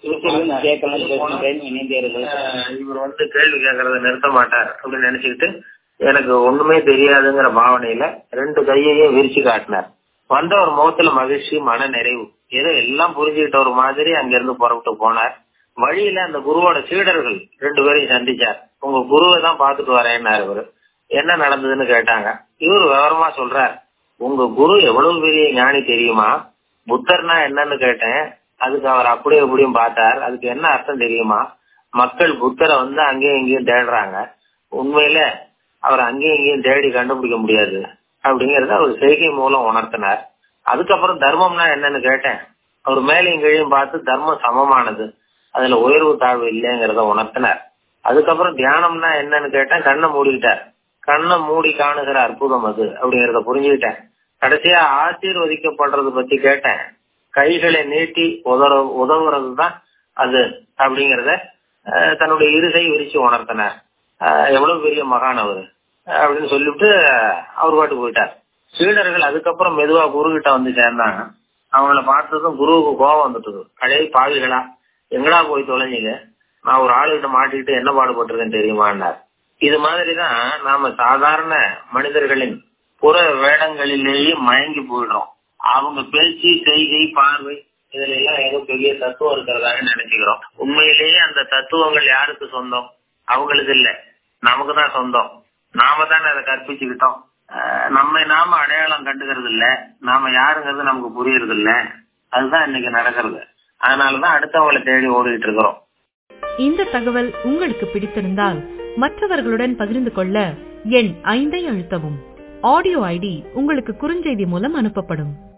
பேசுறது கேட்கலாம் பேசுகிறேன் இணைந்தீர்கள் ஆஹ் இவர் வந்து கேள்வி கேட்கறத நிறுத்த மாட்டார் அப்படின்னு நினைச்சுக்கிட்டு எனக்கு ஒண்ணுமே தெரியாதுங்கிற பாவனையில ரெண்டு கையையும் விரிச்சு காட்டினார் வந்த ஒரு முகத்துல மகிழ்ச்சி மன நிறைவு ஏதோ எல்லாம் புரிஞ்சுக்கிட்ட ஒரு மாதிரி அங்கிருந்து புறப்பட்டு போனார் வழியில அந்த குருவோட சீடர்கள் ரெண்டு பேரையும் சந்திச்சார் உங்க குருவை தான் பாத்துட்டு வரேன்னாரு இவரு என்ன நடந்ததுன்னு கேட்டாங்க இவர் விவரமா சொல்றார் உங்க குரு எவ்வளவு பெரிய ஞானி தெரியுமா புத்தர்னா என்னன்னு கேட்டேன் அதுக்கு அவர் அப்படியே இப்படியும் பார்த்தார் அதுக்கு என்ன அர்த்தம் தெரியுமா மக்கள் புத்தரை வந்து அங்கேயும் இங்கேயும் தேடுறாங்க உண்மையில அவர் அங்கேயும் இங்கேயும் தேடி கண்டுபிடிக்க முடியாது அப்படிங்கறத அவர் செய்கை மூலம் உணர்த்தினார் அதுக்கப்புறம் தர்மம்னா என்னன்னு கேட்டேன் அவர் மேலையும் கீழையும் பார்த்து தர்மம் சமமானது அதுல உயர்வு தாழ்வு இல்லைங்கிறத உணர்த்தினார் அதுக்கப்புறம் தியானம்னா என்னன்னு கேட்டேன் கண்ணை மூடிக்கிட்டார் கண்ணை மூடி காணுகிற அற்புதம் அது அப்படிங்கறத புரிஞ்சுக்கிட்டேன் கடைசியா ஆசீர்வதிக்கப்படுறது பத்தி கேட்டேன் கைகளை நீட்டி உதற உதவுறது தான் அது அப்படிங்கறத அஹ், தன்னுடைய இருசை விரிச்சு உணர்த்தினார் அஹ், எவ்வளவு பெரிய மகான் அவரு அஹ், அப்படின்னு சொல்லிட்டு அவர் பாட்டு போயிட்டார் சீடர்கள் அதுக்கப்புறம் மெதுவா குரு கிட்ட வந்து சேர்ந்தாங்க அவங்கள பார்த்ததும் குருவுக்கு கோபம் வந்துட்டுது அடே பாவிகளா எங்கடா போய் தொலைஞ்சீங்க நான் ஒரு ஆளுகிட்ட மாட்டிக்கிட்டு என்ன பாடுபட்டிருக்கேன் தெரியுமான்னார் இது மாதிரிதான் நாம சாதாரண மனிதர்களின் புற வேடங்களிலேயே மயங்கி போயிடுறோம் அவங்க பேச்சு செய்கை பார்வை இதுல எல்லாம் ஏதோ பெரிய தத்துவம் இருக்கிறதாக நினைச்சுக்கிறோம் உண்மையிலேயே அந்த தத்துவங்கள் யாருக்கு சொந்தம் அவங்களுக்கு இல்ல நமக்கு தான் சொந்தம் நாம தானே அதை கற்பிச்சுக்கிட்டோம் அஹ் நம்மை நாம அடையாளம் கண்டுக்கிறது இல்ல நாம யாருங்கிறது நமக்கு புரியறது இல்ல அதுதான் இன்னைக்கு நடக்கிறது அதனாலதான் அடுத்தவங்களை தேடி ஓடிட்டு இருக்கிறோம் இந்த தகவல் உங்களுக்கு பிடித்திருந்தால் மற்றவர்களுடன் பகிர்ந்து கொள்ள எண் ஐந்தை அழுத்தவும் ஆடியோ ஐடி உங்களுக்கு குறுஞ்செய்தி மூலம் அனுப்பப்படும்